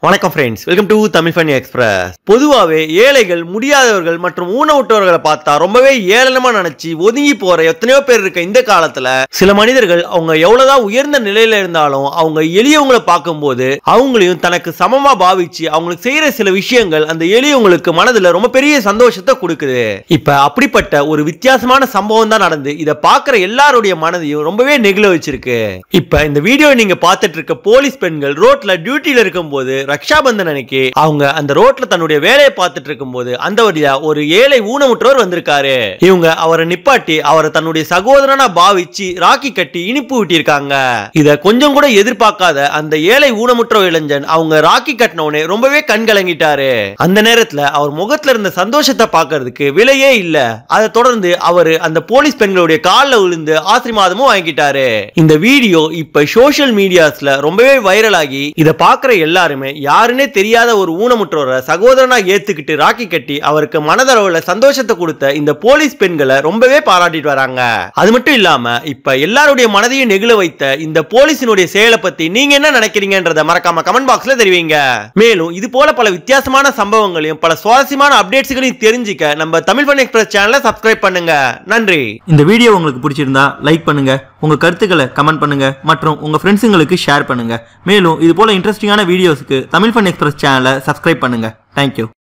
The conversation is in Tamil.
வணக்கம் friends welcome to Tamil funny express பொதுவாகவே ஏழைகள் முடியாதவர்கள் மற்றும் ஊனமுற்றவர்களை பார்த்தா ரொம்பவே ஏளனமா நினைச்சு ஒதுங்கி போற எத்தனையோ பேர் இருக்க இந்த காலத்துல சில மனிதர்கள் அவங்க எவ்வளவுதான் உயர்ந்த நிலையில இருந்தாலும் அவங்க எளியவங்களை பார்க்கும்போது அவங்களையும் தனக்கு சமமா பாவிச்சு அவங்களுக்கு செய்யற சில விஷயங்கள் அந்த எளியவங்களுக்கு மனதுல ரொம்ப பெரிய சந்தோஷத்தை கொடுக்குது இப்ப அப்படிப்பட்ட ஒரு வித்தியாசமான சம்பவம் தான் நடந்து இதை பார்க்குற எல்லாருடைய மனதையும் ரொம்பவே நெகிழ வச்சிருக்கு இப்ப இந்த வீடியோ நீங்க பார்த்துட்டு இருக்க போலீஸ் பெண்கள் ரோட்ல டியூட்டில இருக்கும்போது ரக்ஷாபந்தன் அன்னைக்கு அவங்க அந்த ரோட்ல தன்னுடைய வேலையை பார்த்துட்டு இருக்கும்போது அந்த வழியா ஒரு ஏழை ஊனமுற்றவர் வந்திருக்காரு இவங்க அவரை நிப்பாட்டி அவரை தன்னுடைய சகோதரனா பாவிச்சு ராக்கி கட்டி இனிப்பு விட்டிருக்காங்க இத கொஞ்சம் கூட எதிர்பார்க்காத அந்த ஏழை ஊனமுற்ற இளைஞன் அவங்க ராக்கி கட்டினவுடனே ரொம்பவே கண் கலங்கிட்டாரு அந்த நேரத்துல அவர் முகத்துல இருந்த சந்தோஷத்தை பார்க்கிறதுக்கு விலையே இல்ல அதை தொடர்ந்து அவர் அந்த போலீஸ் பெண்களுடைய காலில் விழுந்து ஆசீர்வாதமும் வாங்கிட்டாரு இந்த வீடியோ இப்ப சோஷியல் மீடியாஸ்ல ரொம்பவே வைரல் ஆகி இதை பார்க்குற எல்லாருமே யாருன்னே தெரியாத ஒரு ஊனமுற்றவரை சகோதரனா ஏத்துக்கிட்டு ராக்கி கட்டி அவருக்கு மனதளவுல சந்தோஷத்தை கொடுத்த இந்த போலீஸ் பெண்களை ரொம்பவே பாராட்டிட்டு வராங்க அது மட்டும் இல்லாம இப்ப எல்லாருடைய மனதையும் நெகிழ வைத்த இந்த போலீஸினுடைய செயலை பத்தி நீங்க என்ன நினைக்கிறீங்கன்றத மறக்காம கமெண்ட் பாக்ஸ்ல தெரிவிங்க மேலும் இது போல பல வித்தியாசமான சம்பவங்களையும் பல சுவாரஸ்யமான அப்டேட்ஸ்களையும் தெரிஞ்சுக்க நம்ம தமிழ் ஃபன் எக்ஸ்பிரஸ் சேனலை சப்ஸ்கிரைப் பண்ணுங்க நன்றி இந்த வீடியோ உங்களுக்கு பிடிச்சிருந்தா லைக் பண்ணுங்க உங்க கருத்துக்களை கமெண்ட் பண்ணுங்க மற்றும் உங்க ஃப்ரெண்ட்ஸுங்களுக்கு ஷேர் பண்ணுங்க மேலும் இது போல இன்ட்ரெஸ்டிங்கான வீடியோஸ்க்கு தமிழ் ஃபன் எக்ஸ்பிரஸ் சேனலை சப்ஸ்கிரைப் பண்ணுங்க தேங்க்யூ